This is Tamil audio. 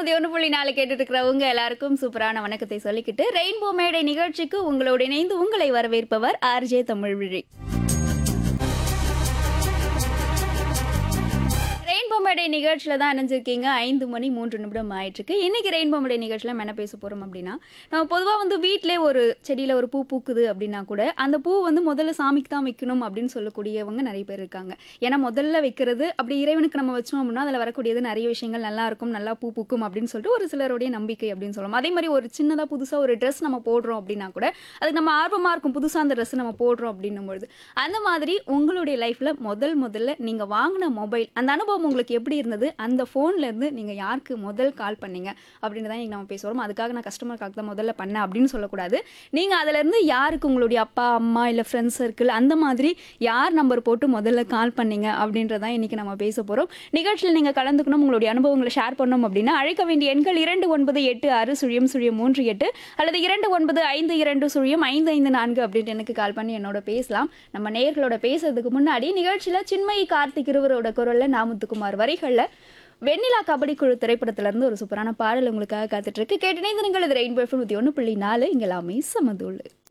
நூத்தி ஒன்று புள்ளி நாலு கேட்டுட்டு இருக்கிறவங்க எல்லாருக்கும் சூப்பரான வணக்கத்தை சொல்லிக்கிட்டு ரெயின்போ மேடை நிகழ்ச்சிக்கு உங்களோடு இணைந்து உங்களை வரவேற்பவர் ஆர்ஜே தமிழ்விழி ரெயின்போ மேடை நிகழ்ச்சியில் தான் இணைஞ்சிருக்கீங்க ஐந்து மணி மூன்று நிமிடம் ஆயிட்டுருக்கு இன்னைக்கு ரெயின்போ மேடை நிகழ்ச்சியில் நம்ம என்ன பேச போகிறோம் அப்படின்னா நம்ம பொதுவாக வந்து வீட்டிலே ஒரு செடியில் ஒரு பூ பூக்குது அப்படின்னா கூட அந்த பூ வந்து முதல்ல சாமிக்கு தான் வைக்கணும் அப்படின்னு சொல்லக்கூடியவங்க நிறைய பேர் இருக்காங்க ஏன்னா முதல்ல வைக்கிறது அப்படி இறைவனுக்கு நம்ம வச்சோம் அப்படின்னா அதில் வரக்கூடியது நிறைய விஷயங்கள் நல்லா இருக்கும் நல்லா பூ பூக்கும் அப்படின்னு சொல்லிட்டு ஒரு சிலருடைய நம்பிக்கை அப்படின்னு சொல்லலாம் அதே மாதிரி ஒரு சின்னதாக புதுசாக ஒரு ட்ரெஸ் நம்ம போடுறோம் அப்படின்னா கூட அதுக்கு நம்ம ஆர்வமாக இருக்கும் புதுசாக அந்த ட்ரெஸ் நம்ம போடுறோம் அப்படின்னும் பொழுது அந்த மாதிரி உங்களுடைய லைஃப்பில் முதல் முதல்ல நீங்கள் வாங்கின மொபைல் அந்த அனுபவம் உங்களுக்கு எப்படி இருந்தது அந்த ஃபோன்லேருந்து நீங்கள் யாருக்கு முதல் கால் பண்ணீங்க அப்படின்னு தான் இன்றைக்கி நம்ம பேசுகிறோம் அதுக்காக நான் கஸ்டமர் கால் தான் முதல்ல பண்ணேன் அப்படின்னு சொல்லக்கூடாது நீங்கள் அதிலேருந்து யாருக்கு உங்களுடைய அப்பா அம்மா இல்லை ஃப்ரெண்ட்ஸ் சர்க்கிள் அந்த மாதிரி யார் நம்பர் போட்டு முதல்ல கால் பண்ணீங்க அப்படின்றதான் இன்றைக்கி நம்ம பேச போகிறோம் நிகழ்ச்சியில் நீங்கள் கலந்துக்கணும் உங்களுடைய அனுபவங்களை ஷேர் பண்ணணும் அப்படின்னா அழைக்க வேண்டிய எண்கள் இரண்டு ஒன்பது எட்டு ஆறு சுழியம் சுழியம் மூன்று எட்டு அல்லது இரண்டு ஒன்பது ஐந்து இரண்டு சுழியம் ஐந்து ஐந்து நான்கு அப்படின்ட்டு எனக்கு கால் பண்ணி என்னோட பேசலாம் நம்ம நேயர்களோட பேசுறதுக்கு முன்னாடி நிகழ்ச்சியில் சின்மயி கார்த்திக் இருவரோட குரலில் நாமுத்துக்குமார் வரிகளில் வெண்ணிலா கபடி குழு திரைப்படத்துல இருந்து ஒரு சூப்பரான பாடல் உங்களுக்காக காத்துட்டு இருக்கு கேட்டு நீங்கள் இது ரெயின்போ நூற்றி ஒன்று புள்ளி நாலு இங்கே எல்லாமே சமதூள்